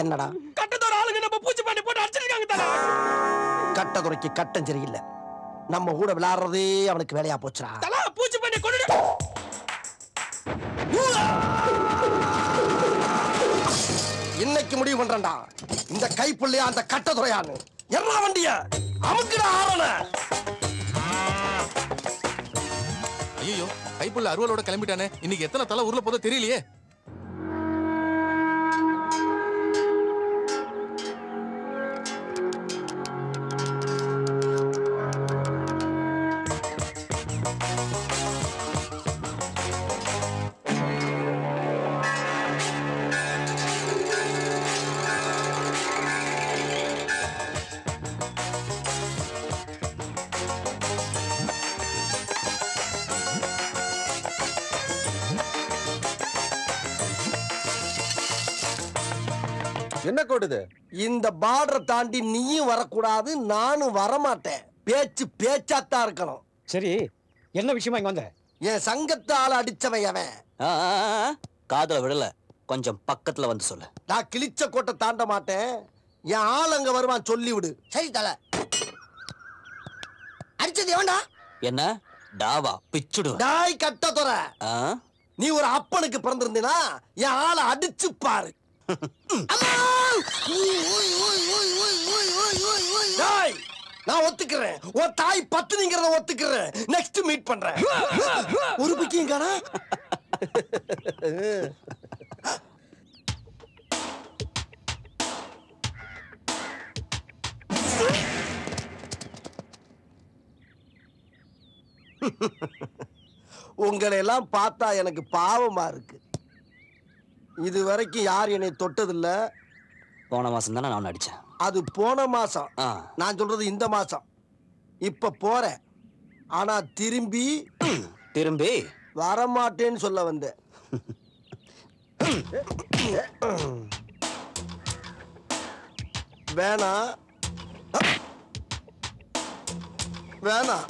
என்னடா கட்டத்தோட ஆளுங்க நம்ம பூச்சி பண்ணி போட்டு அடிச்சிருக்காங்க தல கட்டதுறைக்கு கட்டம் சரியில்லை நம்ம கூட விளையாடுறதே அவனுக்கு வேலையா போச்சுடா தல பூச்சி பண்ணி கொண்டு இன்னைக்கு முடிவு பண்றேன்டா இந்த கைப்புள்ளையா அந்த கட்டதுறையான்னு எல்லா வண்டிய அமுக்குடா ஆவன ஐயோ கைப்புள்ள அருவலோட கிளம்பிட்டானே இன்னைக்கு எத்தனை தலை ஊர்ல போதோ தெரியலையே என்ன கோடுது இந்த பார்டரை தாண்டி நீயும் வரக்கூடாது நானும் வரமாட்டேன் பேச்சு பேச்சாத்தான் இருக்கணும் சரி என்ன விஷயமா இங்க வந்த என் சங்கத்தால அடிச்சவன் அவன் ஆ, ஆ, ஆ, காதுல விடல கொஞ்சம் பக்கத்துல வந்து சொல்லு நான் கிழிச்ச கோட்டை தாண்ட மாட்டேன் என் ஆள் அங்க வருவான் சொல்லி விடு சரி தல அடிச்சது எவன்டா என்ன டாவா பிச்சுடுவேன் டாய் கட்ட துற ஆ? நீ ஒரு அப்பனுக்கு பிறந்திருந்தீனா என் ஆளை அடிச்சு பாரு டாய் நான் ஒத்துக்கிறேன் உன் தாய் பத்துனிங்கிறத ஒத்துக்கிறேன் நெக்ஸ்ட் மீட் பண்றேன் ஒரு பிக்கியும் காணா உங்களை எல்லாம் பார்த்தா எனக்கு பாவமா இருக்கு இது வரைக்கும் யார் என்னை தொட்டதில்ல போன மாசம் தானே நான் அடிச்சேன் அது போன மாசம் ஆ, நான் சொல்றது இந்த மாசம் இப்ப போறேன் ஆனா திரும்பி திரும்பி வரமாட்டேன்னு சொல்ல வந்தேன் வேணாம் வேணாம்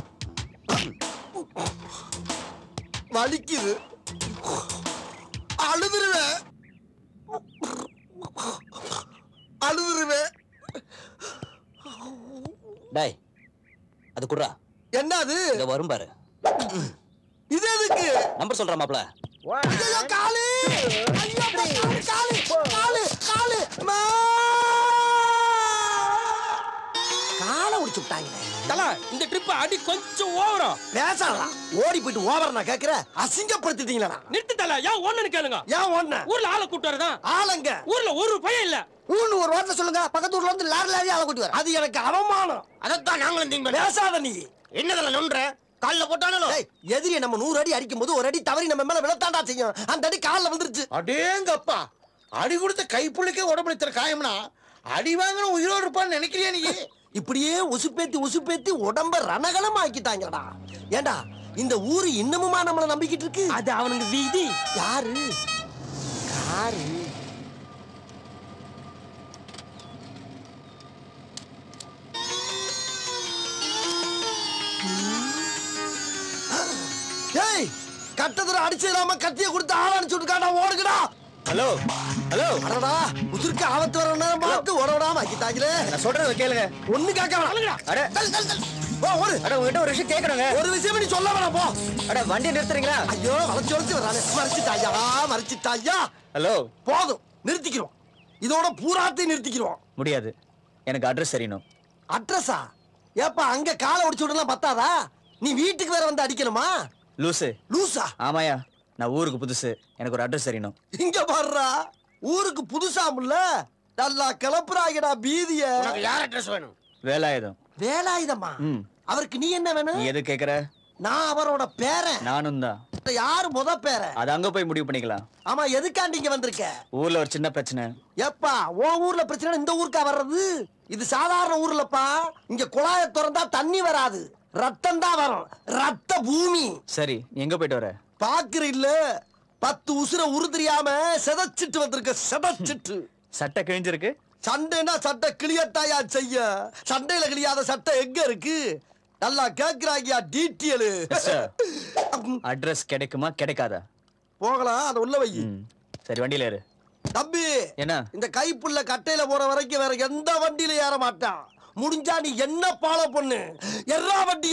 வலிக்குது அழுதுருவேன் அழுதுருவேன் டேய் அது குடுறா என்ன அது இத வரும் பாரு இது எதுக்கு நம்பர் சொல்ற மாப்ள ஐயோ, காலு ஐயோ, அப்பா, காலு காலு காலு காலு அம்மா! காலை உடிச்சு விட்டாங்களே தல இந்த ட்ரிப் அடி கொஞ்சம் ஓவரா பேசாதா ஓடி போயிட்டு ஓவர் நான் கேக்குற அசிங்கப்படுத்திட்டீங்களா நிறுத்து தல ஏன் ஒண்ணுன்னு கேளுங்க ஏன் ஒண்ணு ஊர்ல ஆளை கூட்டு வரதான் ஆளுங்க ஊர்ல ஒரு பையன் இல்ல ஊன்னு ஒரு வார்த்தை சொல்லுங்க பக்கத்து ஊர்ல வந்து லாரி லாரி ஆள கூட்டி வர அது எனக்கு அவமானம் அதைத்தான் நாங்களும் திங்க பேசாத நீ என்னதுல நொன்ற கால்ல போட்டானோ ஏய், எதிரியை நம்ம நூறு அடி அடிக்கும் போது ஒரு அடி தவறி நம்ம மேல விழத்தாண்டா செய்யும் அந்த அடி கால்ல வந்துருச்சு அடேங்கப்பா அடி கொடுத்த கைப்புள்ளிக்கே உடம்புல இத்தனை காயம்னா அடி வாங்குற உயிரோடு இருப்பான்னு நினைக்கிறியா நீ இப்படியே உசுப்பேத்தி உசுப்பேத்தி உடம்ப ரணகலம் ஆக்கிட்டாங்கடா ஏண்டா இந்த ஊரு இன்னமுமா நம்மள நம்பிக்கிட்டு இருக்கு அது அவனுக்கு வீதி யாரு யாரு ஏய் கட்டத்துல அடிச்சிடாம கத்திய கொடுத்து ஆள் அனுப்பிச்சு விட்டுக்காடா ஓடுங்கடா ஹலோ ஹலோ அடடா உதிர்க்கு ஆபத்து வர நேரம் பார்த்து ஓடவிடாம ஆக்கிட்டாங்களே நான் சொல்றத கேளுங்க ஒண்ணு கேட்க வேணாம் அட தள்ளு, தள்ளு, தள்ளு. போ ஓடு அட உங்ககிட்ட ஒரு விஷயம் கேக்குறேங்க ஒரு விஷயம் நீ சொல்ல வேணாம் போ அட வண்டி நிறுத்துறீங்களா ஐயோ வளைச்சு வளைச்சு வரானே மறைச்சிட்டாயா மறைச்சிட்டாயா ஹலோ போதும் நிறுத்திக்கிறோம் இதோட பூராத்தையும் நிறுத்திக்கிறோம் முடியாது எனக்கு அட்ரஸ் தெரியணும் அட்ரஸா ஏப்பா அங்க காலை ஒடிச்சு விடலாம் பத்தாதா நீ வீட்டுக்கு வேற வந்து அடிக்கணுமா லூசு லூசா ஆமாயா நான் ஊருக்கு புதுசு எனக்கு ஒரு அட்ரஸ் தெரியணும் இங்க பாருடா ஊருக்கு புதுசாமுல்ல நல்லா கிளப்புறாங்கடா பீதிய உனக்கு யார் அட்ரஸ் வேணும் வேலாயுதம் வேலாயுதமா ம் அவருக்கு நீ என்ன நீ வேணும் எது கேக்குற நான் அவரோட பேரன் நானும் தான் யாரு முத பேரன் அது அங்க போய் முடிவு பண்ணிக்கலாம் ஆமா எதுக்காண்டி இங்க வந்திருக்க ஊர்ல ஒரு சின்ன பிரச்சனை ஏப்பா உன் ஊர்ல பிரச்சனை இந்த ஊருக்கா வர்றது இது சாதாரண ஊர்லப்பா இங்க குழாய திறந்தா தண்ணி வராது ரத்தம் தான் வரும் ரத்த பூமி சரி நீ எங்க போயிட்டு வர பாக்குற இல்ல பத்து உசுர உருதிரியாம செதச்சிட்டு வந்திருக்க செதச்சிட்டு சட்டை கிழிஞ்சிருக்கு சண்டைனா சட்டை கிளியத்தாயா செய்ய சண்டையில கிளியாத சட்டை எங்க இருக்கு நல்லா கேக்குறாங்கயா டீட்டியலு அட்ரஸ் கிடைக்குமா கிடைக்காதா போகலாம் அதை உள்ள வை ம் சரி வண்டியில ஏறு தம்பி என்ன இந்த கைப்புள்ள கட்டையில போற வரைக்கும் வேற எந்த வண்டியில ஏற மாட்டான் முடிஞ்சா நீ என்ன ஃபாலோ பண்ணு எறா வண்டிய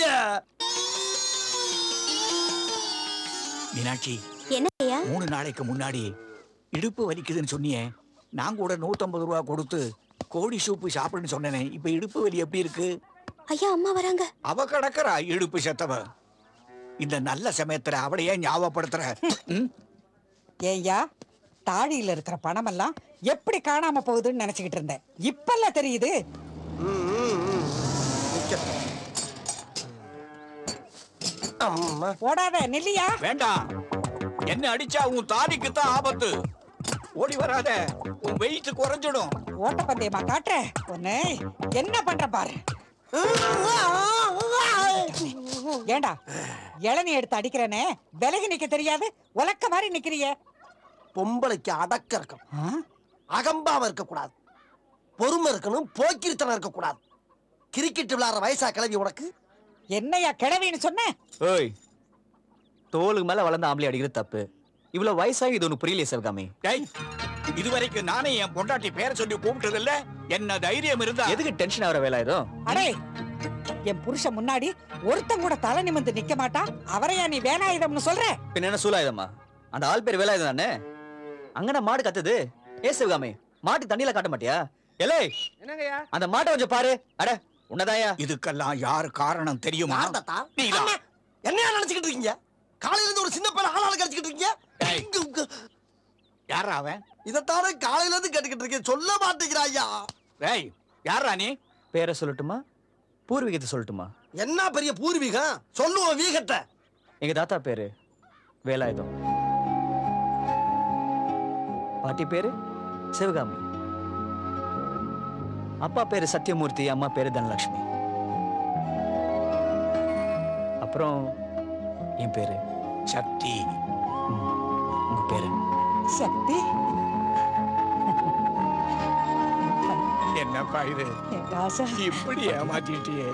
மீனாட்சி என்ன ஐயா மூணு நாளைக்கு முன்னாடி இடுப்பு வலிக்குதுன்னு சொன்னியே நான் கூட நூத்தம்பது ரூபா கொடுத்து கோழி சூப்பு சாப்பிடுன்னு சொன்னேனே இப்ப இடுப்பு வலி எப்படி இருக்கு ஐயா அம்மா வராங்க அவ கிடக்குறா இடுப்பு செத்தவ இந்த நல்ல சமயத்துல அவளையே ஞாபகப்படுத்துற ம்? ஏய்யா தாழியில இருக்கிற பணமெல்லாம் எப்படி காணாம போகுதுன்னு நினைச்சுக்கிட்டு இருந்தேன் இப்பெல்லாம் தெரியுது அம்மா போடாத நில்லியா வேண்டாம் என்ன அடிச்சா உன் தாலிக்கு தான் ஆபத்து ஓடி வராத உன் வெயிட் குறைஞ்சிடும் ஓட்டப்பந்தயமா காட்டுற ஒண்ணு என்ன பண்ற பாரு ஏண்டா இளநீ எடுத்து அடிக்கிறேனே விலகி நிக்க தெரியாது உலக்க மாதிரி நிக்கிறியே பொம்பளைக்கு அடக்க இருக்கணும் ஆ? அகம்பாவ இருக்கக்கூடாது பொறுமை இருக்கணும் போக்கிரித்தனம் இருக்கக்கூடாது கிரிக்கெட் விளையாடுற வயசா கிளவி உனக்கு என்னையா கிழவின்னு சொன்ன ஓய் தோலுக்கு மேல வளர்ந்த ஆம்பளை அடிக்கிறது தப்பு இவ்வளவு வயசாகி இது ஒண்ணு புரியலையே சிவகாமி டேய் இதுவரைக்கும் நானே என் பொண்டாட்டி பேரை சொல்லி கூப்பிட்டது இல்ல என்ன தைரியம் இருந்தா எதுக்கு டென்ஷன் ஆகிற வேலை ஏதோ அடே என் புருஷன் முன்னாடி ஒருத்தன் கூட தலை நிமிர்ந்து நிக்க மாட்டா அவரையா நீ வேலாயுதம்னு சொல்ற பின்ன என்ன சூலாயுதம்மா அந்த ஆள் பேர் வேலாயுதம் தானே அங்கன மாடு கத்துது ஏ சிவகாமி மாட்டு தண்ணியில காட்ட மாட்டியா எலே என்னங்கய்யா அந்த மாட்டை கொஞ்சம் பாரு அட உன்னதாயா இதுக்கெல்லாம் யார் காரணம் தெரியுமா யார் தாத்தா நீதான். அம்மா, என்னையா நினைச்சுக்கிட்டு இருக்கீங்க காலையில இருந்து ஒரு சின்ன பையன் ஆளாளு கடிச்சுக்கிட்டு இருக்கீங்க டேய். இங்க, இங்க. யாரா அவன் இதைத்தானே காலையில இருந்து கேட்டுக்கிட்டு இருக்கேன் சொல்ல மாட்டேங்கிறா ஐயா டேய் யாரா நீ பேரை சொல்லட்டுமா பூர்வீகத்தை சொல்லட்டுமா என்ன பெரிய பூர்வீகம் சொல்லுவோம் வீகத்தை எங்க தாத்தா பேரு வேலாயுதம் பாட்டி பேரு சிவகாமி அப்பா பேரு சத்யமூர்த்தி அம்மா பேரு தனலட்சுமி அப்புறம் என் பேரு சக்தி ம், உங்க பேரு சக்தி என்னப்பா இது என் ராசா இப்படி ஏமாத்திட்டியே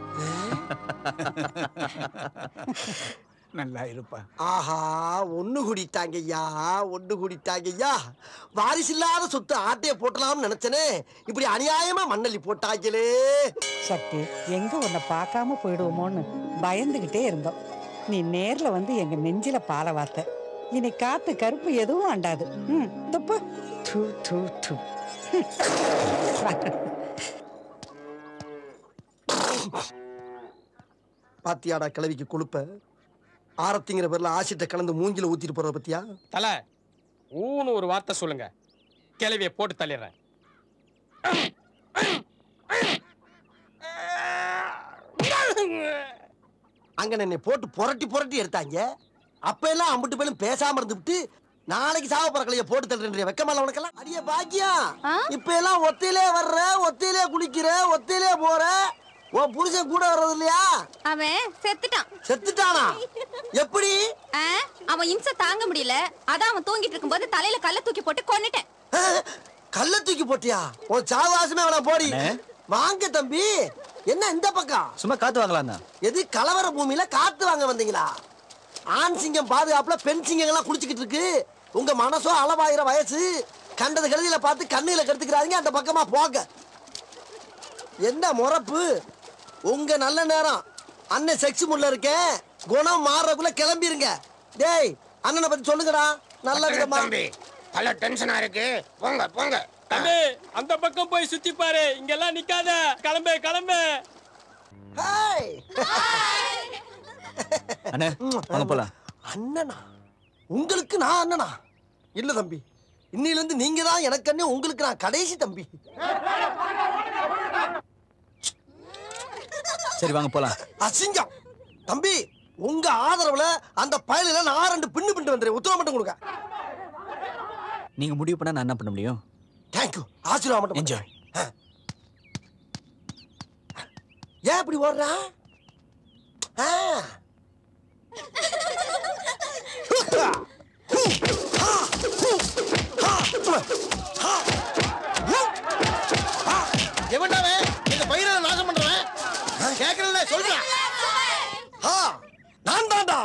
நல்லா இருப்பா ஆஹா ஒண்ணு குடித்தாங்க ஐயா ஒண்ணு குடித்தாங்க ஐயா வாரிசு இல்லாத சொத்து ஆட்டைய போட்டலாம்னு நினைச்சனே இப்படி அநியாயமா மண்ணள்ளி போட்டாங்களே சக்தி எங்க உன்னை பார்க்காம போயிடுவோமோன்னு பயந்துகிட்டே இருந்தோம் நீ நேர்ல வந்து எங்க நெஞ்சில பால வார்த்த இனி காத்து கருப்பு எதுவும் ஆண்டாது ம் துப்பு து, து, து. பாத்தியாடா கிழவிக்கு கொழுப்ப ஆரத்திங்கிற பேர்ல ஆசிட்ட கலந்து மூஞ்சில ஊத்திட்டு போறத பத்தியா தல ஊன்னு ஒரு வார்த்தை சொல்லுங்க கிளவிய போட்டு தள்ளிடுறேன் அங்க என்னை போட்டு புரட்டி புரட்டி எடுத்தாங்க அப்ப எல்லாம் அம்பிட்டு பேரும் பேசாம இருந்துவிட்டு நாளைக்கு சாவ பறக்கலைய போட்டு தள்ளுற வெக்கமல்ல உனக்கெல்லாம் அடிய பாக்கியம் ஆ? இப்ப எல்லாம் ஒத்தையிலே வர்ற ஒத்தையிலே குளிக்கிற ஒத்தையிலே போற உன் புருஷன் கூட வர்றது இல்லையா அவன் செத்துட்டான் செத்துட்டானா எப்படி ஆ, அவன் இம்சை தாங்க முடியல அதான் அவன் தூங்கிட்டு இருக்கும்போது தலையில கல்ல தூக்கி போட்டு கொன்னுட்டேன் அஹ், கல்ல தூக்கி போட்டியா உன் சாவாசமே அவன போடி அண்ணே. வாங்க தம்பி என்ன இந்த பக்கம் சும்மா காத்து வாங்கலாம் தான் எது கலவர பூமியில காத்து வாங்க வந்தீங்களா ஆண் சிங்கம் பாதுகாப்புல பெண் சிங்கங்கள்லாம் குடிச்சுக்கிட்டு இருக்கு உங்க மனசோ அளவாயிர வயசு கண்டது கழுதியில பார்த்து கண்ணுல கெடுத்துக்கிறாங்க அந்த பக்கமா போங்க என்ன முறப்பு உங்க நல்ல நேரம் அண்ணன் செக்ஸ் முள்ள இருக்கேன் குணம் மாறக்குள்ள கிளம்பிருங்க டேய் அண்ணனை பத்தி சொல்லுங்கடா நல்ல விதமா தம்பி பல டென்ஷனா இருக்கு போங்க போங்க தம்பி அந்த பக்கம் போய் சுத்தி பாரு இங்கெல்லாம் நிக்காத கிளம்பு கிளம்பு ஹேய் அண்ணே வாங்க போலாம் அண்ணனா உங்களுக்கு நான் அண்ணனா இல்ல தம்பி இன்னையில இருந்து நீங்க தான் எனக்கு அண்ணன் உங்களுக்கு நான் கடைசி தம்பி சரி வாங்க போலாம் அசிங்கம் தம்பி உங்க ஆதரவுல அந்த பயலில நான் ரெண்டு பின்னு பின்னு வந்துடுறேன் உத்தரவு மட்டும் கொடுங்க நீங்க முடிவு பண்ணா நான் என்ன பண்ண முடியும் தேங்க்யூ ஆசீர்வாதம் மட்டும் பண்ணுங்க. என்ஜாய் ஏன் இப்படி ஓடுறா ஆ. எவன்டாவே இந்த பயிரை நாசம் பண்றவன் கேட்கறல சொல்றான் ஆ, நான் தான்டா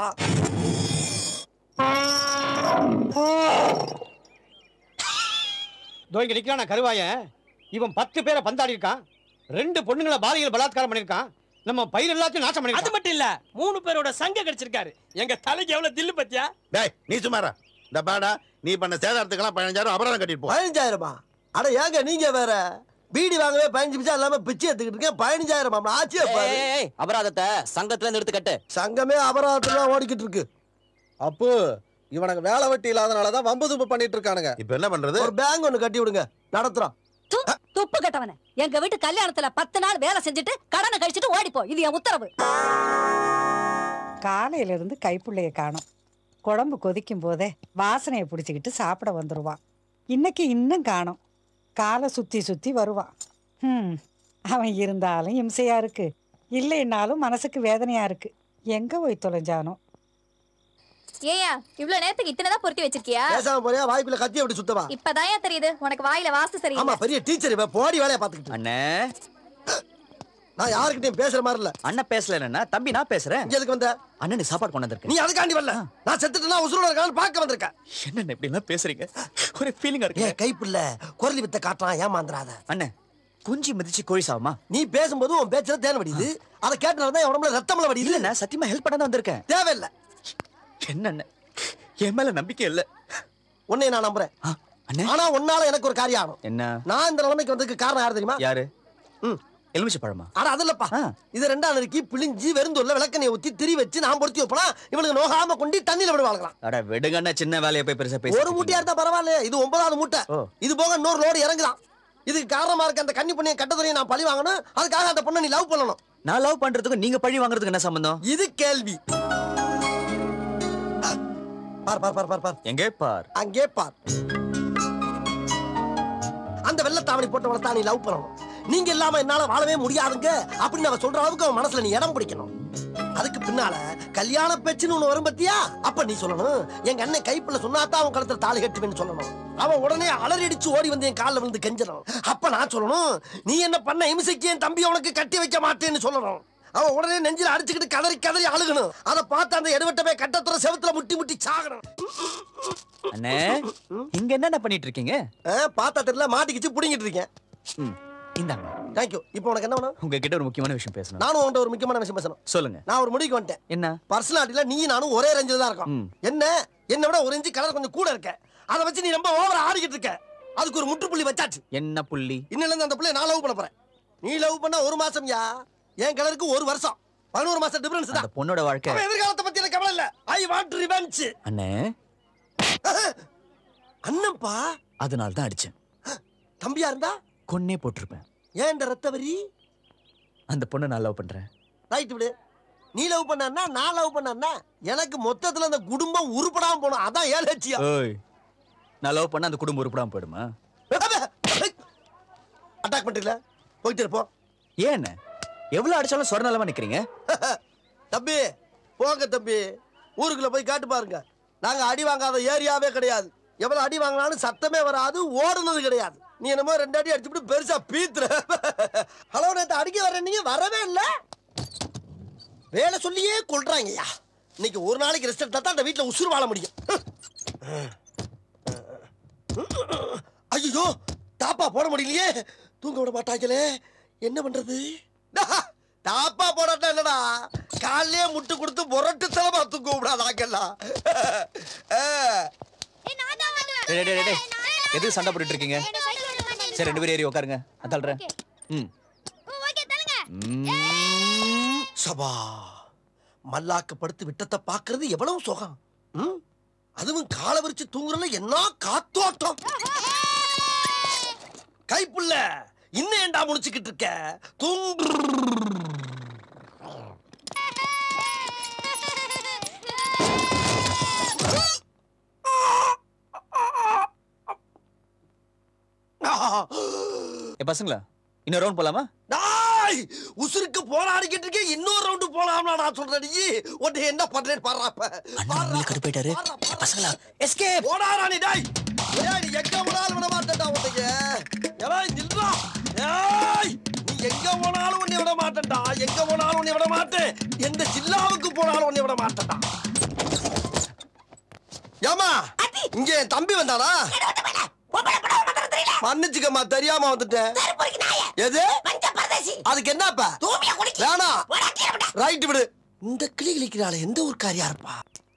இதோ இங்க நிக்கிறான கருவாயன் இவன் பத்து பேரை பந்தாடி இருக்கான் ரெண்டு பொண்ணுங்களை பாலியல் பலாத்காரம் பண்ணிருக்கான் நம்ம பயிர் எல்லாத்தையும் நாசம் அது பண்ணிருக்கான் மட்டும் இல்ல மூணு பேரோட சங்க கிடைச்சிருக்காரு எங்க தலைக்கு எவ்வளவு தில்லு பத்தியா டேய் நீ சுமாரா இந்த பாடா நீ பண்ண சேதாரத்துக்கெல்லாம் பதினஞ்சாயிரம் அபராதம் கட்டிட்டு போ பதினஞ்சாயிரமா அட ஏங்க நீங்க வேற பீடி வாங்கவே பதினஞ்சு பிச்சா இல்லாம பிச்சை எடுத்துக்கிட்டு இருக்கேன் பதினஞ்சாயிரம் ஆச்சு ஏய், ஏய், அபராதத்தை சங்கத்துல இருந்து எடுத்து கட்டு சங்கமே அபராதத்துல ஓடிக்கிட்டு இருக்கு அப்பு இவனுக்கு வேலை வெட்டி இல்லாதனாலதான் வம்பு தும்பு பண்ணிட்டு இருக்கானுங்க இப்ப என்ன பண்றது ஒரு பேங்க் ஒண்ணு கட்டி விடுங்க நடத்துறோம் து, துப்பு கட்டவன எங்க வீட்டு கல்யாணத்துல பத்து நாள் வேலை செஞ்சுட்டு கடனை கழிச்சிட்டு ஓடிப்போ இது என் உத்தரவு காலையில இருந்து கைப்புள்ளைய காணோம் குழம்பு கொதிக்கும் போதே வாசனையை பிடிச்சிக்கிட்டு சாப்பிட வந்துருவான் இன்னைக்கு இன்னும் காணோம் காலை சுத்தி சுத்தி வருவான் ம் அவன் இருந்தாலும் இம்சையா இருக்கு இல்லைன்னாலும் மனசுக்கு வேதனையா இருக்கு எங்க போய் தொலைஞ்சானோ ஏயா இவ்வளவு நேரத்துக்கு இத்தனை தான் பொருத்தி வச்சிருக்கியா பேசாம போறியா வாய்ப்புல கத்தி அப்படி சுத்தவா இப்பதான் தெரியுது உனக்கு வாயில வாஸ்து ஆமா சரியில்லை பெரிய டீச்சர் இவ போடி வேலையை பாத்துக்கிட்டு அண்ணே நான் யாருக்கிட்டையும் பேசுற மாதிரி இல்ல அண்ணன் பேசலன்னா தம்பி நான் பேசுறேன் இங்க எதுக்கு வந்த அண்ணனுக்கு சாப்பாடு கொண்டு வந்திருக்கேன் நீ அதுக்காண்டி வரல நான் செத்துட்டேன்னா உசுரோட இருக்கான்னு பார்க்க வந்திருக்கேன் என்ன இப்படி எல்லாம் பேசுறீங்க ஒரு ஃபீலிங்கா இருக்கு ஏன் கைப்புள்ள குரலி வித்த காட்டுறான் ஏமாந்துறாத அண்ணே குஞ்சு மிதிச்சு கோழி சாவுமா நீ பேசும்போது உன் பேச்சுல தேன் வடியுது அதை கேட்டனால தான் என் உடம்புல ரத்தம்ல வடியுது இல்லண்ணா சத்தியமா ஹெல்ப் பண்ண தான் வந்திருக்கேன் தேவையில்லை என்ன அண்ணே என் மேல நம்பிக்கை இல்ல உன்னை நான் நம்புறேன் ஆ, அண்ணே ஆனா உன்னால எனக்கு ஒரு காரியம் ஆகும் என்ன நான் இந்த நிலைமைக்கு வந்ததுக்கு காரணம் யாரு தெரியுமா யாரு ம். எலுமிச்சை பழமா ஆனா அது இல்லப்பா ஆ. இது ரெண்டாம் நறுக்கி பிழிஞ்சு வெறுந்துள்ள விளக்கணையை ஊத்தி திரி வச்சு நான் பொருத்தி வைப்பனா இவனுக்கு நோகாம கொண்டு தண்ணியில விடுவாங்களாம் அட விடுங்க அண்ணா சின்ன வேலையை போய் பெருசா பேசி ஒரு மூட்டையா இருந்தா பரவாயில்ல இது ஒன்பதாவது மூட்டை ஓ. இது போக இன்னொரு லோடு இறங்குதான் இதுக்கு காரணமா இருக்க அந்த கன்னி பொண்ணைய கட்டதுறையை நான் பழி வாங்கணும் அதுக்காக அந்த பொண்ணை நீ லவ் பண்ணணும் நான் லவ் பண்றதுக்கும் நீங்க பழி வாங்குறதுக்கு என்ன சம்பந்தம் இது கேள்வி பார் பார் பார் பார் பார் எங்கே பார் அங்கே பார் அந்த வெள்ளத்தாவணி போட்டவளை தான் நீ லவ் பண்ணணும் நீங்க இல்லாம என்னால வாழவே முடியாதுங்க அப்படின்னு அவ சொல்ற அளவுக்கு அவன் மனசுல நீ இடம் பிடிக்கணும் அதுக்கு பின்னால கல்யாண பேச்சுன்னு ஒண்ணு வரும் பத்தியா அப்ப நீ சொல்லணும் எங்க அண்ணன் கைப்புல சொன்னாதான் அவன் கழுத்துல தாலி கட்டுவேன்னு சொல்லணும் அவன் உடனே அலறி அடிச்சு ஓடி வந்து என் காலில் விழுந்து கெஞ்சணும் அப்ப நான் சொல்லணும் நீ என்ன பண்ண இம்சைக்கு என் தம்பி உனக்கு கட்டி வைக்க மாட்டேன்னு சொல்லணும் அவன் உடனே நெஞ்சில அடிச்சுக்கிட்டு கதறி கதறி அழுகணும் அதை பார்த்து அந்த எடுவட்டமே கட்டத்துற செவத்துல முட்டி முட்டி சாகணும் அண்ணே இங்க என்னென்ன பண்ணிட்டு இருக்கீங்க ஆ, பார்த்தா தெரியல மாட்டிக்கிச்சு புடிங்கிட்டு இருக்கேன் ம், இந்தாங்க தேங்க்யூ இப்போ உனக்கு என்ன வேணும் உங்ககிட்ட ஒரு முக்கியமான விஷயம் பேசணும் நானும் உன்கிட்ட ஒரு முக்கியமான விஷயம் பேசணும் சொல்லுங்க நான் ஒரு முடிவுக்கு வந்துட்டேன் என்ன பர்சனாலிட்டியில நீ நானும் ஒரே ரேஞ்சில் தான் இருக்கோம் ம். என்ன என்னை விட ஒரு இன்ச்சு கலர் கொஞ்சம் கூட இருக்க அதை வச்சு நீ ரொம்ப ஓவரா ஆடிக்கிட்டு இருக்க அதுக்கு ஒரு முற்றுப்புள்ளி வச்சாச்சு என்ன புள்ளி இன்னில இருந்து அந்த பிள்ளைய நான் லவ் பண்ண போறேன் நீ லவ் பண்ண ஒரு மாசம் யா என் கலருக்கு ஒரு வருஷம் பதினோரு மாசம் டிஃபரன்ஸ் அந்த தான் பொண்ணோட வாழ்க்கை அவன் எதிர்காலத்தை பத்தி எனக்கு கவலை இல்ல ஐ வாண்ட் ரிவெஞ்ச் அண்ணே அண்ணன்பா அதனால தான் அடிச்சேன் தம்பியா இருந்தா கொன்னே போட்டிருப்பேன் ஏன் இந்த ரத்த வரி அந்த பொண்ணை நான் லவ் பண்றேன் ரைட் விடு நீ லவ் பண்ணா நான் லவ் பண்ணா எனக்கு மொத்தத்துல அந்த குடும்பம் உருப்படாம போகணும் அதான் ஏன் லட்சியம் ஓய் நான் லவ் பண்ண அந்த குடும்பம் உருப்படாம போயிடுமா அட்டாக் பண்றீங்களா போயிட்டு இருப்போம் ஏன் அண்ணே? எவ்வளவு அடிச்சாலும் சொர நிலமா நிக்கிறீங்க தம்பி போங்க தம்பி ஊருக்குள்ள போய் காட்டு பாருங்க நாங்க அடி வாங்காத ஏரியாவே கிடையாது எவ்வளவு அடி வாங்கினாலும் சத்தமே வராது ஓடுனது கிடையாது நீ என்னமோ ரெண்டு அடி அடிச்சுட்டு பெருசா பீத்துற ஹலோ நேத்து அடிக்க வர நீங்க வரவே இல்ல வேலை சொல்லியே கொள்றாங்கய்யா இன்னைக்கு ஒரு நாளைக்கு ரெஸ்ட் எடுத்தா தான் அந்த வீட்டுல உசுறு வாழ முடியும் ஐயோ தாப்பா போட முடியலையே தூங்க விட மாட்டாங்களே என்ன பண்றது தாப்பா போடாட்டா என்னடா காலையே முட்டு கொடுத்து முரட்டு தலமா தூங்க விடாதாங்கல்லாம் டேய், டேய், டேய், டேய். எதுக்கு சண்டை போட்டுட்டு இருக்கீங்க சரி ரெண்டு பேரும் ஏறி உட்காருங்க நான் தள்ளுறேன் ம் ம். சபா மல்லாக்க படுத்து விட்டத்தை பாக்குறது எவ்வளவு சுகம் ம்? அதுவும் காலை விரிச்சு தூங்குறதுல என்ன காத்தோட்டம் கைப்புள்ள இன்னும் ஏன்டா முடிச்சுக்கிட்டு இருக்க தூங்கு ஏ பசங்களா இன்னொரு ரவுண்ட் போலாமா டாய் உசுருக்கு போராடிக்கிட்டு இருக்கேன் இன்னொரு ரவுண்டு போலாம்னா நான் சொல்றேன் நீ உன்னை என்ன பண்றேன் பாடுறாப்ப அண்ணன் கட்டு போயிட்டாரு பசங்களா எஸ்கேப் போடாரா நீ டாய் ஏய் நீ எங்க போனாலும் விட மாட்டேன்டா உன்னைய ஏய் நில்றா ஏய் நீ எங்க போனாலும் உன்னை விட மாட்டேன்டா எங்க போனாலும் உன்னை விட மாட்டேன் எந்த ஜில்லாவுக்கு போனாலும் உன்னை விட மாட்டேன்டா ஏமா இங்க என் தம்பி வந்தானா மன்னிச்சுக்கம்மா தெரியாம வந்துட்டேன் எது அதுக்கு என்னப்பா வேணாம் ரைட் விடு இந்த கிளி கிளிக்கிறாள் எந்த ஊர்க்காரியா இருப்பா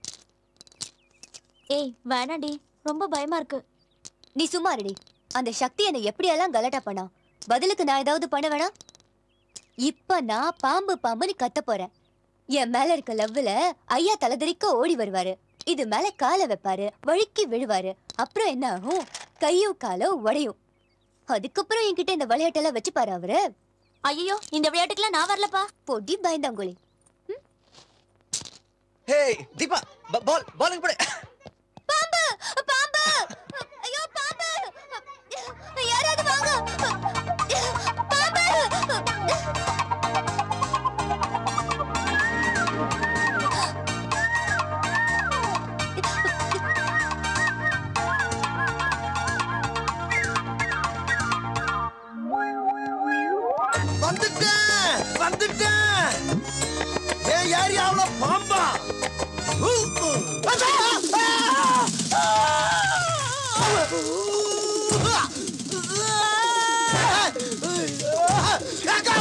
ஏய் வேணாடி ரொம்ப பயமா இருக்கு நீ சும்மா இருடி அந்த சக்தி என்னை எப்படியெல்லாம் கலாட்டா பண்ணா பதிலுக்கு நான் ஏதாவது பண்ண வேணாம் இப்ப நான் பாம்பு பாம்புன்னு கத்த போறேன் என் மேல இருக்க லவ்வுல ஐயா தலைதறிக்க ஓடி வருவாரு இது மேல காலை வைப்பாரு வழுக்கி விழுவாரு அப்புறம் என்ன ஆகும் கையும் காலும் உடையும் அதுக்கப்புறம் என்கிட்ட இந்த விளையாட்டெல்லாம் வச்சுப்பாரு அவரு ஐயோ இந்த விளையாட்டுக்கெல்லாம் நான் வரலப்பா பொடி பயந்தாங்குழி ஹேய் தீபா பால் பாலுக்கு போடு பாம்பு பாம்பு ஐயோ பாம்பு யாராவது வாங்க பாம்பு வந்துட்டேன் வந்துட்டேன் ஏன் ஏரியாவுல பாம்பா ஊ, ஊ. அச்சா! ஆ! ஏக்கோ!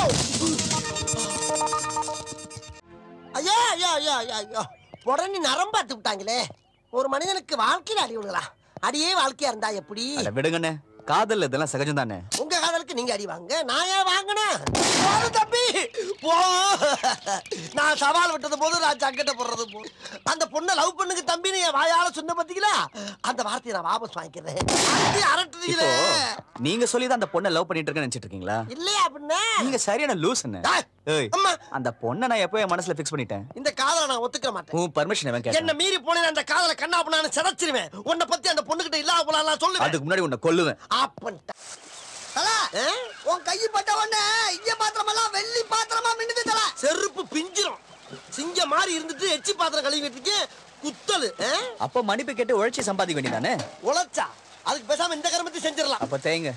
ஐயா ஐயா ஐயா ஐயா ஐயா உடனே நரம்பாத்து விட்டாங்களே ஒரு மனிதனுக்கு வாழ்க்கையில அடி விடுங்களா அடியே வாழ்க்கையா இருந்தா எப்படி அட விடுங்கண்ணே காதல் இதெல்லாம் சகஜம் தானே உங்க காதலுக்கு நீங்க அடி வாங்க நான் ஏன் வாங்கினேன் போது தம்பி போ நான் சவால் விட்டது போது நான் சங்கட்ட போடுறது போது அந்த பொண்ணை லவ் பண்ணுங்க தம்பின்னு என் வாயால சொன்ன பாத்தீங்களா அந்த வார்த்தையை நான் வாபஸ் வாங்கிக்கிறேன் அடி இப்போ அரட்டுறீங்களே நீங்க சொல்லி தான் அந்த பொண்ணை லவ் பண்ணிட்டு இருக்கேன்னு நினைச்சிட்டு இருக்கீங்களா இல்லையா அப்படின்னா நீங்க சரியான லூஸ் என்ன ஏய் அந்த பொண்ணை நான் எப்போ என் மனசுல ஃபிக்ஸ் பண்ணிட்டேன் இந்த காதலை நான் ஒத்துக்க மாட்டேன் உன் பர்மிஷன் அவன் என்ன கேட்டேன் மீறி போனேன் அந்த காதலை கண்ணா பண்ணான்னு சிதைச்சிருவேன் உன்னை பத்தி அந்த பொண்ணுகிட்ட இல்லாம போலாம் சொல்லுவேன் அதுக்கு முன்னாடி உன்னை கொல்லுவேன் ஆப்பன்ட்ட தல உன் கை பட்ட உடனே இங்க பாத்திரமெல்லாம் வெள்ளி பாத்திரமா மின்னுது தல செருப்பு பிஞ்சிரும் சிங்க மாதிரி இருந்துட்டு எச்சி பாத்திரம் கழுவிட்டு குத்தலு ஆ? அப்போ மன்னிப்பு கேட்டு உழைச்சி சம்பாதிக்க வேண்டியதானே உழைச்சா அதுக்கு பேசாம இந்த கருமத்தை செஞ்சிடலாம் அப்ப தேங்க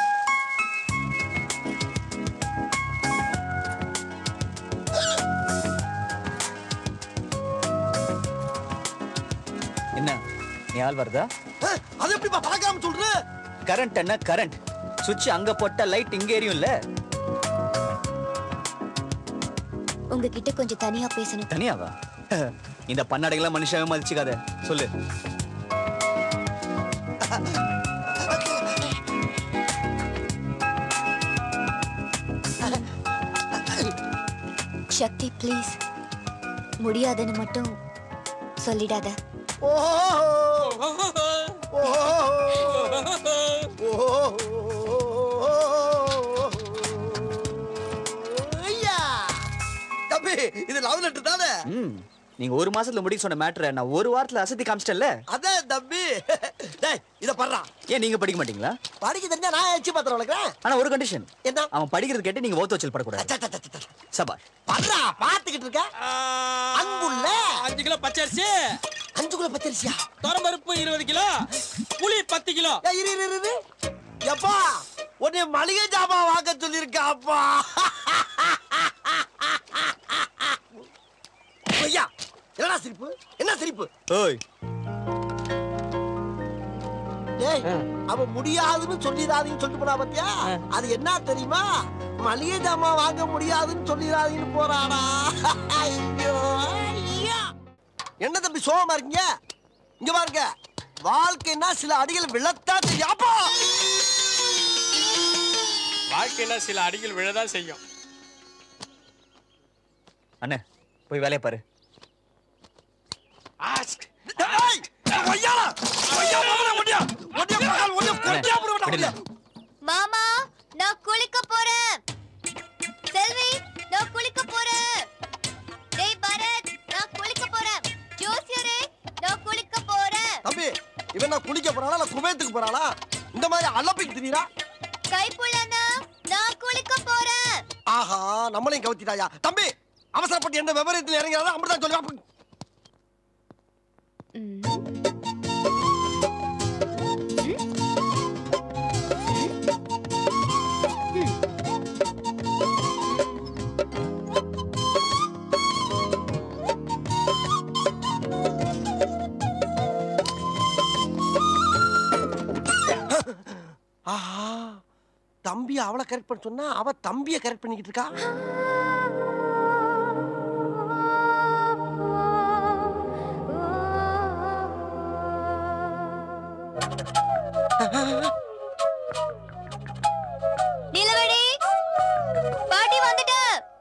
என்ன நீ ஆள் வருதா ஆ, அது எப்படிப்பா பழக்காம சொல்ற கரண்ட் என்ன கரண்ட் சுவிட்ச் அங்க போட்ட லைட் இங்க எரியும்ல உங்ககிட்ட கொஞ்சம் தனியா பேசணும் தனியாவா இந்த பன்னாடைகள்லாம் மனுஷன் மதிச்சுக்காத சொல்லு சக்தி ப்ளீஸ் முடியாதுன்னு மட்டும் சொல்லிடாத ஐயா தம்பி இது லவ் லெட்டர் தானே ம் நீங்க ஒரு மாசத்துல முடிக்க சொன்ன மேட்டரை நான் ஒரு வாரத்துல அசத்தி காமிச்சிட்டேன்ல அதான் தம்பி டேய் இத பண்றா ஏன் நீங்க படிக்க மாட்டீங்களா படிக்க தெரிஞ்சா நான் எச்சி பாத்திரம் வளர்க்குறேன் ஆனா ஒரு கண்டிஷன் என்ன அவன் படிக்கிறது கேட்டு நீங்க ஓத்து வச்சல் படக்கூடாது சபாஷ் பண்றா பாத்துக்கிட்டு இருக்க அன்புள்ள அஞ்சு கிலோ பச்சரிசி அஞ்சு கிலோ பச்சரிசியா துரம்பருப்பு இருபது கிலோ புளி பத்து கிலோ ஏய், இரு இரு, இரு இரு எப்பா உன்னை மளிகை ஜாமான் வாங்க சொல்லியிருக்கா அப்பா ஐயா என்னடா சிரிப்பு என்ன சிரிப்பு ஓய் டேய் அவ முடியாதுன்னு சொல்லிடாதீங்கன்னு சொல்லிட்டு போனா பாத்தியா அது என்ன தெரியுமா மளிகை ஜாமான் வாங்க முடியாதுன்னு சொல்லிடாதீங்கன்னு போறாடா ஐயோ ஐயா என்ன தம்பி சோகமா இருக்கீங்க இங்க பாருங்க வாழ்க்கைன்னா சில அடிகள் விழத்தா தெரியாப்பா வாழ்க்கையில சில அடிகள் விழதான் செய்யும் அண்ணே போய் வேலையை பாரு மாமா நான் குளிக்க போறேன் செல்வி நான் குளிக்க போறேன் டேய் பரத் நான் குளிக்க போறேன் ஜோசியரே நான் குளிக்க போறேன் தம்பி இவன் நான் குளிக்க போறானா இல்ல குபேத்துக்கு போறானா இந்த மாதிரி அலப்பிக்கு திரியறா கைப்புள்ளனா நான் குளிக்க போறேன் ஆஹா நம்மளையும் கவுத்திட்டாயா தம்பி அவசரப்பட்டு எந்த விவரத்தில் இறங்கிறாரோ அப்படிதான் சொல்லி அப்ப- ஆஹா தம்பி அவளை கரெக்ட் பண்ண சொன்னா அவ தம்பியை கரெக்ட் பண்ணிக்கிட்டு இருக்கா நிலவடி பாட்டி வந்துட்ட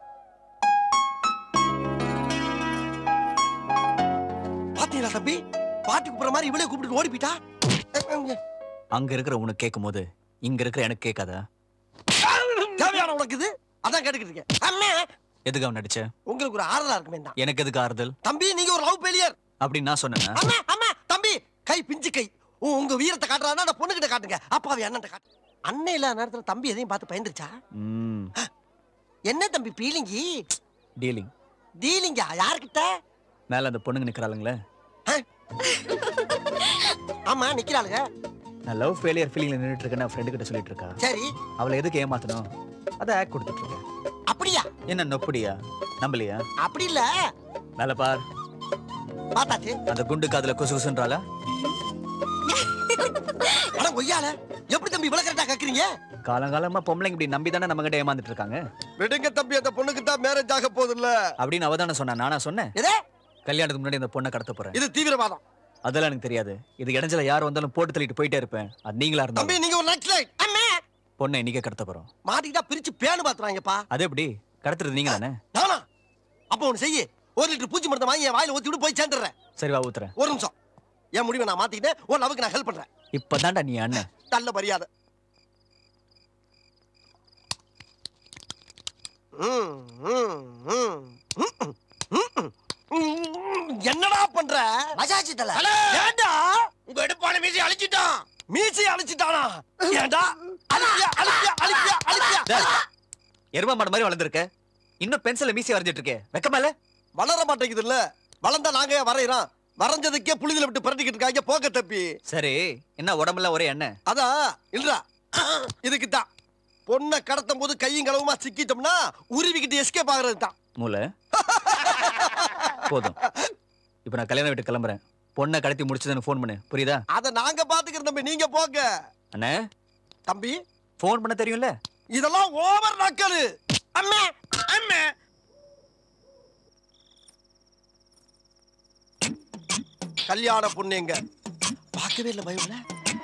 பாத்தீங்களா தம்பி பாட்டி கூப்பிடுற மாதிரி இவளே கூப்பிட்டு ஓடி போயிட்டா அங்க இருக்கிற உனக்கு கேட்கும் போது இங்க இருக்கிற எனக்கு கேட்காதா தேவையான உனக்கு இது அதான் கேட்டுக்கிட்டு இருக்கேன் அம்மா எதுக்கு அவன் நடிச்ச உங்களுக்கு ஒரு ஆறுதலா இருக்குமே தான் எனக்கு எதுக்கு ஆறுதல் தம்பி நீங்க ஒரு லவ் ஃபெயிலியர் அப்படின்னு நான் சொன்னேன்னா அம்மா அம்மா தம்பி கை பிஞ்சு கை உ- உங்க வீரத்தை காட்டுறாருன்னா அந்த பொண்ணுகிட்ட காட்டுங்க அப்பாவி அண்ணன் காட்டு அண்ணன் இல்லாத நேரத்துல தம்பி எதையும் பார்த்து பயந்துருச்சா ம் என்ன தம்பி பீலிங்கி டீலிங் டீலிங்கா யார்கிட்ட மேல அந்த பொண்ணுங்க நிக்கிறாளுங்களே ஆமா நிக்கிறாளுங்க நான் லவ் ஃபெயிலியர் ஃபீலிங்ல நின்னுட்டு இருக்கேன் ஃப்ரெண்டு கிட்ட சொல்லிட்டு இருக்கா சரி அவளை எதுக்கு ஏமாத்தணும் அதை ஆக்ட் கொடுத்துட்டு இருக்கேன் அப்படியா என்ன நொப்படியா நம்பலையா அப்படி இல்ல மேல பார் பார்த்தாச்சு அந்த குண்டு காதுல குசு குசுன்றாளா ஆனா கொய்யால எப்படி தம்பி இவ்வளவு கரெக்டா கக்குறீங்க காலங்காலமா பொம்பளைங்க இப்படி நம்பி தானே நம்ம கிட்ட ஏமாந்துட்டு இருக்காங்க விடுங்க தம்பி அந்த பொண்ணுக்கு தான் மேரேஜ் ஆக போகுது இல்ல அப்படின்னு அவ தானே சொன்னா நானா சொன்னேன் எதே கல்யாணத்துக்கு முன்னாடி அந்த பொண்ணை கடத்த போறேன் இது தீவிரவாதம் அதெல்லாம் எனக்கு தெரியாது இது இடைஞ்சல யார் வந்தாலும் போட்டு தள்ளிட்டு போயிட்டே இருப்பேன் அது நீங்களா தம்பி இருந்தாலும் நீங்க ஒரு நக்ஸலைட் அம்மா பொண்ணை இன்னைக்கே கடத்த போறோம் மாட்டிக்கிட்டா பிரிச்சு பேனு பாத்துறாங்கப்பா அது எப்படி கடத்துறது நீங்க தானே நானா அப்ப ஒண்ணு செய்யு ஒரு லிட்டர் பூச்சி மருந்தை வாங்கி என் வாயில ஊத்தி விட்டு போய் சேர்ந்துடுறேன் சரி வா ஊத்துறேன் ஒரு நிமிஷம் என் முடிவை நான் மாத்திக்கிட்டேன் உன் லவ்க்கு நான் ஹெல்ப் பண்றேன் இப்பதான்டா நீ அண்ணன் நல்ல மரியாதை ம், ம், ம், ம், ம், ம், ம். என்னடா பண்ற மசாஜ் தல ஏண்டா உங்க எடுப்பான மீசி அழிச்சிட்டான் மீசி அழிச்சிட்டானா ஏண்டா அழிப்பியா அழிப்பியா அழிப்பியா அழிப்பியா டேய், எரும மாடு மாதிரி வளர்ந்துருக்க இன்னும் பென்சில மீசி வரைஞ்சிட்டு இருக்கே வெக்கமால வளர மாட்டேங்குது இல்ல வளர்ந்தா நாங்க ஏன் வரையறோம் வரைஞ்சதுக்கே புழுதில விட்டு பரட்டிக்கிட்டு இருக்காங்க போக்க தப்பி சரி என்ன உடம்புல ஒரே எண்ணெய் அதான் இல்லடா இதுக்கு தான் பொண்ணை கடத்தும் போது கையும் களவுமா சிக்கிட்டோம்னா உருவிக்கிட்டு எஸ்கேப் ஆகுறது தான் மூளை போதும் இப்ப நான் கல்யாணம் விட்டு கிளம்புறேன் பொண்ணை கடத்தி முடிச்சதுன்னு ஃபோன் பண்ணு புரியுதா அத நாங்க பாத்துக்கிறோம் தம்பி நீங்க போங்க அண்ணே தம்பி ஃபோன் பண்ண தெரியும்ல இதெல்லாம் ஓவர் நக்கலு அம்மா அம்மா கல்யாண பொண்ணு எங்க பார்க்கவே இல்லை பயம்ல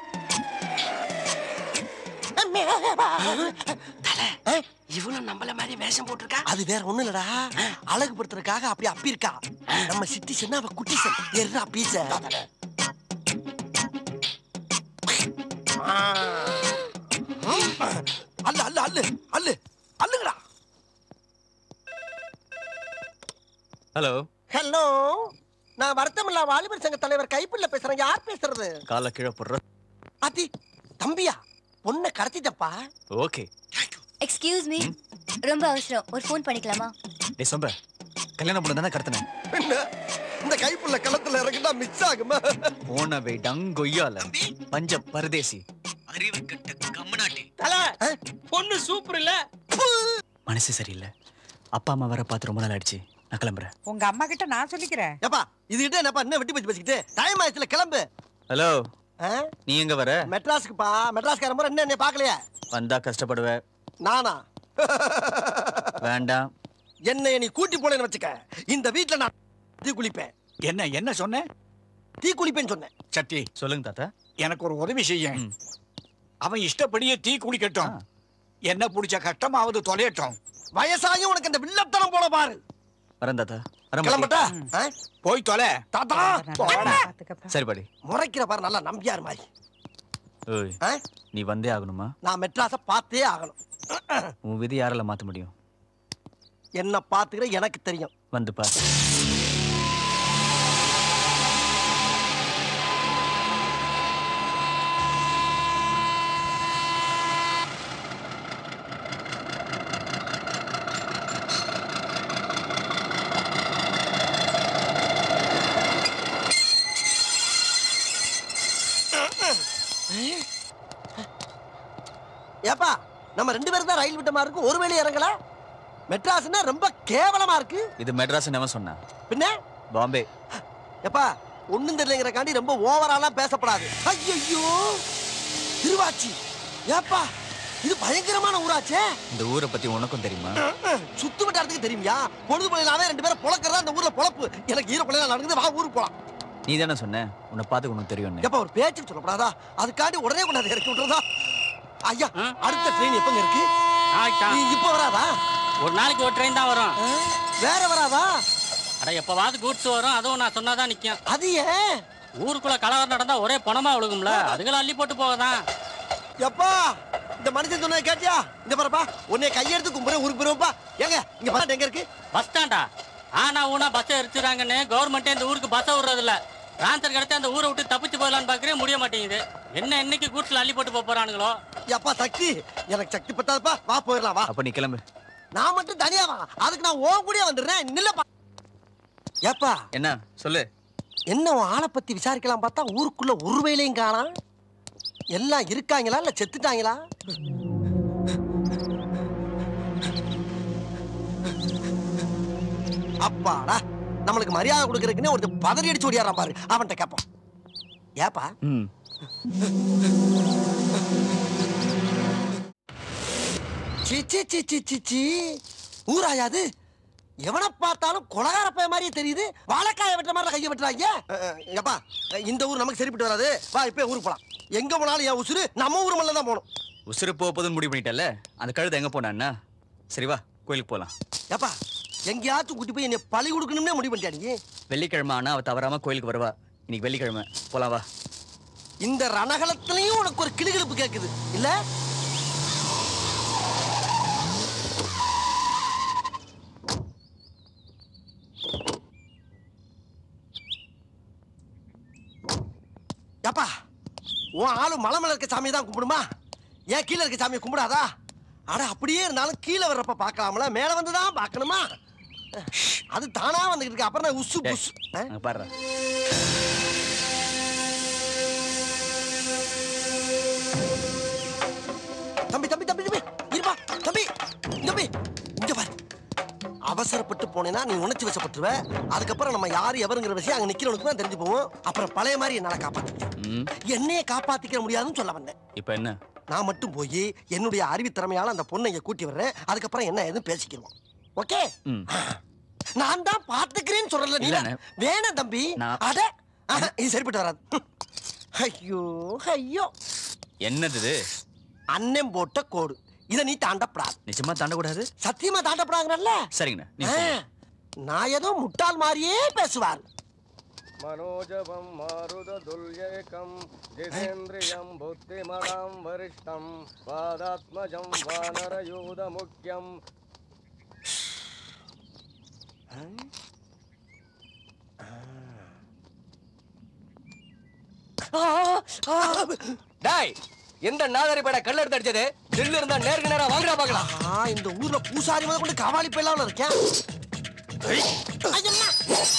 இவனும் நம்மள மாதிரி வேஷம் போட்டிருக்கா அது வேற ஒண்ணும் இல்லடா அழகுபடுத்துறதுக்காக அப்படி அப்பி இருக்கா நம்ம சிட்டி சொன்னா அவ குட்டி சன் எர்ரா பீச அல்ல அல்ல அல்லு அல்லு அல்லுங்கடா ஹலோ ஹலோ நான் வருத்தமில்லா வாலிபர் சங்க தலைவர் கைப்புள்ள பேசுறேன் யார் பேசுறது காலை கீழே போடுற அதி தம்பியா பொண்ணை கடத்திட்டப்பா ஓகே எக்ஸ்கியூஸ் மீ ரொம்ப அவசரம் ஒரு ஃபோன் பண்ணிக்கலாமா டேய் சொம்ப கல்யாணம் பண்ண தானே கடத்தினேன் என்ன இந்த கைப்புள்ள களத்துல இறங்கிட்டா மிஸ் ஆகுமா போனவை டங்கொய்யால பஞ்ச பரதேசி அறிவு கட்ட கம்மநாட்டி தல பொண்ணு சூப்பர் இல்ல மனசு சரியில்லை அப்பா அம்மா வர பார்த்து ரொம்ப நாள் ஆயிடுச்சு நான் கிளம்புறேன் உங்க அம்மா கிட்ட நான் சொல்லிக்கிறேன் ஏப்பா இதுகிட்ட என்னப்பா என்ன வெட்டி பேச்சு பேசிக்கிட்டு டைம் ஆயிடுச்சுல கிளம்பு ஹலோ ஆ? நீ எங்க வர மெட்ராஸுக்குப்பா மெட்ராஸ்கார முறை என்ன என்னை பார்க்கலையா வந்தா கஷ்டப்படுவ நானா வேண்டாம் என்னை நீ கூட்டி போனேன்னு வச்சுக்க இந்த வீட்ல நான் தீ குளிப்பேன் என்ன என்ன சொன்ன தீ குளிப்பேன்னு சொன்னேன் சட்டி சொல்லுங்க தாத்தா எனக்கு ஒரு உதவி செய்ய அவன் இஷ்டப்படியே டீ குடிக்கட்டும் என்ன பிடிச்ச கஷ்டமாவது தொலையட்டும் வயசாகி உனக்கு அந்த வில்லத்தனம் போல பாரு வரேன் தாத்தா வரேன் கிளம்பட்டா ஆ? போய் தொலை தாத்தா போடா. சரி பாடி முறைக்கிற பாரு நல்லா நம்பியார் மாதிரி ஓய் ஆ? நீ வந்தே ஆகணுமா நான் மெட்ராஸை பார்த்தே ஆகணும் உன் விதி யாரால மாத்த முடியும் என்ன பார்த்துக்கிற எனக்கு தெரியும் வந்து பார் ஏப்பா நம்ம ரெண்டு பேரும் தான் ரயில் விட்ட மாதிரி இருக்கும் ஒரு வேலையும் இறங்கல மெட்ராஸ்னா ரொம்ப கேவலமா இருக்கு இது மெட்ராஸ் எவன் சொன்னான் பின்ன பாம்பே ஏப்பா ஒண்ணும் தெரியலங்கிறக்காண்டி ரொம்ப ஓவராலா பேசப்படாது ஐயோ திருவாச்சி ஏப்பா இது பயங்கரமான ஊராச்சே இந்த ஊரை பத்தி உனக்கும் தெரியுமா சுத்து வட்டாரத்துக்கு தெரியுமியா பொழுது பிள்ளைனாவே ரெண்டு பேரும் பொழக்கிறதா இந்த ஊர்ல பொழப்பு எனக்கு ஈர பிள்ளைங்க நடக்குது வா ஊருக்கு போலாம் நீ தானே சொன்ன உன்னை பார்த்து உனக்கு தெரியும் எப்ப ஒரு பேச்சுக்கு சொல்லப்படாதா அதுக்காண்டி உடனே கொண்டாந்து இறக்கி விட்டுறதா ஐயா அடுத்த ட்ரெயின் எப்பங்க இருக்கு நீ இப்ப வராதா ஒரு நாளைக்கு ஒரு ட்ரெயின் தான் வரும் வேற வராதா அட எப்பவாவது கூட்ஸ் வரும் அதுவும் நான் சொன்னாதான் நிக்கும் அது ஏன் ஊருக்குள்ள கலவரம் நடந்தா ஒரே பணமா விழுகும்ல அதுகளை அள்ளி போட்டு போகதான் எப்பா இந்த மனுஷன் சொன்னதை கேட்டியா இந்த பாருப்பா உன்னை கையெடுத்து கும்புறேன் ஊருக்கு போயிருப்பா ஏங்க இங்க பாட்டு எங்க இருக்கு பஸ் ஸ்டாண்டா ஆனா ஊனா பஸ் எரிச்சுறாங்கன்னு கவர்மெண்ட்டே இந்த ஊருக்கு பஸ் விடுறது இல்ல டிரான்ஸ்ஃபர் கிடைச்சா அந்த ஊரை விட்டு தப்பிச்சு போயிடலான்னு பாக்குறேன் முடிய மாட்டேங்குது என்ன என்னைக்கு கூட்ஸ்ல அள்ளி போட்டு போக போறானுங்களோ எப்பா சக்தி எனக்கு சக்தி பத்தாதப்பா வா போயிடலாம் வா அப்ப நீ கிளம்பு நான் மட்டும் தனியா வா அதுக்கு நான் ஓ கூடயே வந்துடுறேன் நில்லப்பா ஏப்பா என்ன சொல்லு என்ன உன் ஆளை பத்தி விசாரிக்கலாம் பார்த்தா ஊருக்குள்ள ஒரு வேலையும் காணாம் எல்லாம் இருக்காங்களா இல்ல செத்துட்டாங்களா அப்பாடா நம்மளுக்கு மரியாதை கொடுக்கறதுக்குன்னு ஒருத்தர் பதறி அடிச்சு ஓடியாரான் பாரு அவன்கிட்ட கேட்போம் ஏப்பா ம் சி சி சி சி சி சி ஊராயாது எவனை பார்த்தாலும் கொலகார பைய மாதிரியே தெரியுது வாழைக்காய வெட்டுற மாதிரி கையை வெட்டுறாங்க அஹ், அஹ், எப்பா அஹ், இந்த ஊர் நமக்கு சரிப்பட்டு வராது வா இப்போ ஊருக்கு போலாம் எங்க போனாலும் என் உசுரு நம்ம ஊர் மேல தான் போகணும் உசுறு போக போதுன்னு முடிவு பண்ணிட்டல அந்த கழுதை எங்க போனான்னா சரி வா கோயிலுக்கு போலாம் ஏப்பா எங்கேயாச்சும் கூட்டி போய் என்னை பழி கொடுக்கணும்னே முடிவு பண்ணிட்டியா நீ வெள்ளிக்கிழமை ஆனா அவ தவறாம கோயிலுக்கு வருவா இன்னைக்கு வெள்ளிக்கிழமை போலாம் வா இந்த ரணகலத்திலையும் உனக்கு ஒரு கிளுகிழப்பு கேக்குது இல்ல ஏப்பா உன் ஆளு மலை மேல இருக்க சாமியை தான் கும்பிடுமா ஏன் கீழே இருக்க சாமியை கும்பிடாதா அட அப்படியே இருந்தாலும் கீழே வர்றப்ப பார்க்கலாம்ல மேல வந்து தான் பார்க்கணுமா அது தானா வந்துகிட்டு இருக்கு அப்புறம் நான் உசு புசு ஆ? அங்க பாடுறா தம்பி தம்பி தம்பி தம்பி இருப்பா தம்பி தம்பி இங்க பாரு அவசரப்பட்டு போனேன்னா நீ உணர்ச்சி வசப்பட்டுருவ அதுக்கப்புறம் நம்ம யாரு எவருங்கிற விஷயம் அங்க நிக்கிறவனுக்கு தான் தெரிஞ்சு போவோம் அப்புறம் பழைய மாதிரி என்னால காப்பாத்த முடியாது ம் என்னையே காப்பாத்திக்க முடியாதுன்னு சொல்ல வந்தேன் இப்போ என்ன நான் மட்டும் போய் என்னுடைய அறிவு திறமையால அந்த பொண்ணை இங்க கூட்டி வர்றேன் அதுக்கப்புறம் என்ன எதுவும் பேசிக்கிருவோம் ஓகே ம் நான் தான் பாத்துக்கிறேன்னு சொல்லல நீ இல்லண்ணே. வேணாம் தம்பி நான்- அட ஆஹா, இது சரிப்பட்டு வராது ஹம். ஐயோ ஐயோ என்னது இது அண்ணன் போட்ட கோடு இதை நீ தாண்டப்படாது நிச்சயமா தாண்டக்கூடாது சத்தியமா தாண்டப்படாங்கல்ல சரிங்கண்ணா நீ ஆ, நான் ஏதோ முட்டாள் மாதிரியே பேசுவார் मनोजवं मारुततुल्येकं जितेन्द्रियं बुद्धिमणां वरिष्ठं पादात्मजं वानरयूधमुख्यं டாய் எந்த நாதாரி பட கல்ல எடுத்து அடிச்சது நெல்லு இருந்தா நேருக்கு நேரா வாங்குறா பாக்கலாம் ஆ, இந்த ஊர்ல பூசாரி முதல் கொண்டு காவாலி போயிடலாம்னு இருக்கேன் ஐயம்மா.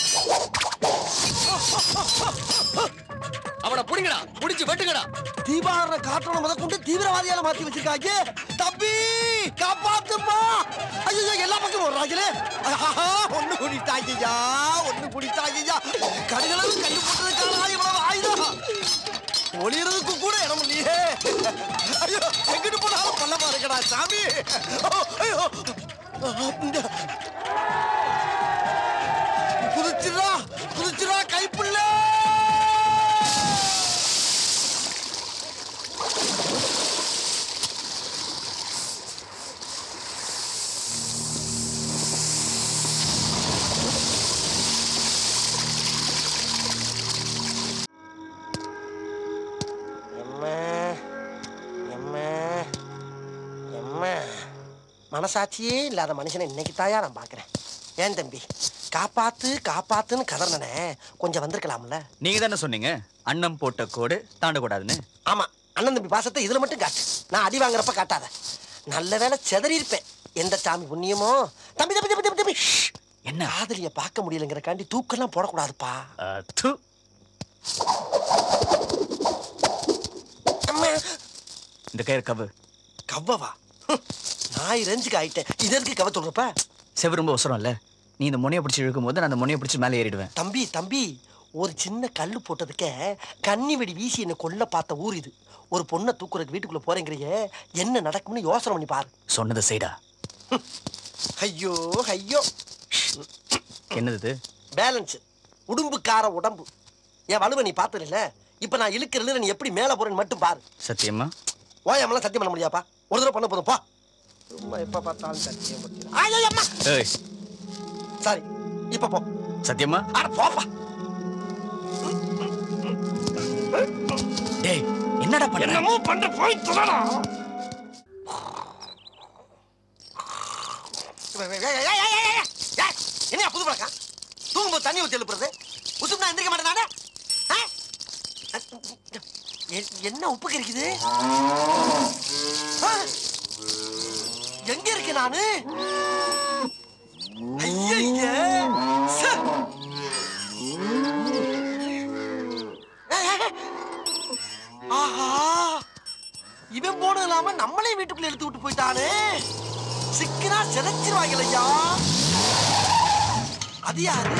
அவனை புடிங்கடா புடிச்சு வெட்டுங்கடா தீபாவளி காட்டணும் முத கொண்டு தீவிரவாதியால மாத்தி வச்சிருக்காங்க தம்பி காப்பாத்துப்பா ஐயோ எல்லா பக்கமும் வர்றாங்களே ஆஹா, ஒண்ணு குடித்தாங்கய்யா ஒண்ணு குடித்தாங்கய்யா கடுகளவு கண்டு போட்டதுக்கான இவ்வளவு ஆயுதம் ஒளியறதுக்கு கூட இடம் இல்லையே ஐயோ எங்கிட்டு போனாலும் பள்ளமா இருக்கடா சாமி ஓ, ஐயோ இந்த குதிச்சிரா குதிச்சிரா கைப்புள்ள எம்மா எம்மா எம்மா மனசாட்சியே இல்லாத மனுஷனை இன்னைக்கு தாயா நான் பார்க்குறேன் ஏன் தம்பி காப்பாத்து காப்பாத்துன்னு கதறினே கொஞ்சம் வந்திருக்கலாம்ல நீங்க தானே சொன்னீங்க அன்னம் போட்ட கோடு தாண்டக்கூடாதுன்னு ஆமா அண்ணன் தம்பி பாசத்தை இதுல மட்டும் காட்டு நான் அடி வாங்குறப்ப காட்டாத நல்ல வேளை செதறி இருப்பேன் எந்த சாமி புண்ணியமோ தம்பி தம்பி தம்பி தம்பி தம்பி ஷ். என்ன காதலிய பார்க்க முடியலங்கிறக்காண்டி தூக்கெல்லாம் போடக்கூடாதுப்பா அஹ், து. அம்மா இந்த கயிறு கவு கவ்வவா ஹம். நாய் ரெஞ்சுக்கு ஆயிட்டேன் இது எதுக்கு கவ சொல்றப்ப செவு ரொம்ப அவசரம் இல்ல நீ இந்த முனையை பிடிச்சி இழுக்கும் போது நான் அந்த முனையை பிடிச்சி மேலே ஏறிடுவேன் தம்பி தம்பி ஒரு சின்ன கல்லு போட்டதுக்கே கன்னி வெடி வீசி என்னை கொல்ல பார்த்த ஊர் இது ஒரு பொண்ணை தூக்குறதுக்கு வீட்டுக்குள்ள போறேங்கிறியே என்ன நடக்கும்னு யோசனை பண்ணி பாரு சொன்னது செய்டா ஐயோ ஐயோ என்னது இது? பேலன்ஸ் உடும்புக்கார உடம்பு என் வலுவை நீ பார்த்ததில்ல இப்ப நான் இழுக்கிறதுல நீ எப்படி மேல போறேன்னு மட்டும் பாரு சத்தியமா ஓயாமலாம் சத்தியம் பண்ண முடியாப்பா ஒரு தடவை பண்ண போதும் பா சும்மா எப்ப பார்த்தாலும் சத்தியம் பத்தி ஐயம்மா ஏய் சாரி இப்ப போ சத்தியமா அட போப்பா டேய் என்னடா பண்ற என்னமோ பண்ற போய் தொடடா என்ன புது பழக்கம் தூங்கும்போது தண்ணி ஊத்தி எழுப்புறது உசுப்புனா எந்திரிக்க மாட்டேன் நானே ஆ? எ- என்ன உப்பு கறிக்குது ஆ? எங்க இருக்கு நானு ஐயைய! சே! ஆஹா இவன் போனது இல்லாம நம்மளே வீட்டுக்குள்ள எடுத்து விட்டு போயிட்டானே சிக்கினா சிதைச்சிருவாங்க ஐயா அது யாரு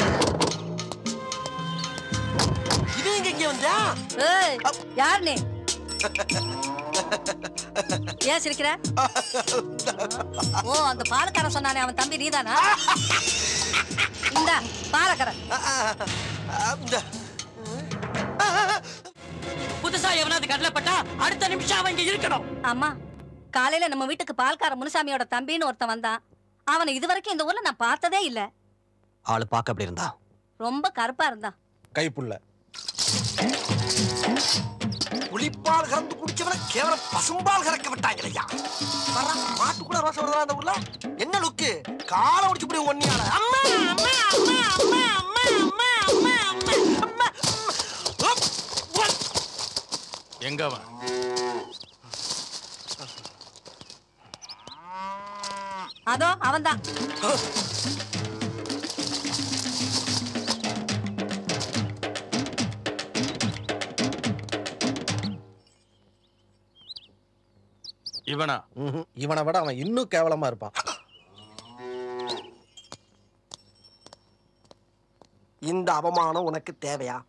இவன் எங்க இங்க வந்தா ஏய் யார் நீ ஏன் சிரிக்கிற ஓ அந்த பாலக்காரன் சொன்னானே அவன் தம்பி நீதானா இந்த பாலக்காரன் புதுசா எவனாவது கடலை பட்டா அடுத்த நிமிஷம் அவன் இங்க இருக்கணும் அம்மா காலையில நம்ம வீட்டுக்கு பால்கார முனுசாமியோட தம்பின்னு ஒருத்தன் வந்தான் அவனை இதுவரைக்கும் இந்த ஊர்ல நான் பார்த்ததே இல்ல ஆளு பார்க்க அப்படி இருந்தா ரொம்ப கருப்பா இருந்தான் கைப்புள்ள புளிப்பால் கறந்து குடிச்சவன கேவலம் பசும்பால் கறக்க விட்டாங்க ஐயா வர்றா, மாட்டு கூட ரோசம் வருதா அந்த ஊர்ல என்ன லுக்கு காலை ஒடிச்சு போய் ஒன்னியால அம்மா அம்மா அம்மா அம்மா அம்மா அம்மா அம்மா அம்மா அம்மா அப், உவ். எங்க அவன் அதோ அவன்தான் இவனா ம்ஹும். இவனை விட அவன் இன்னும் கேவலமா இருப்பான் இந்த அவமானம் உனக்கு தேவையா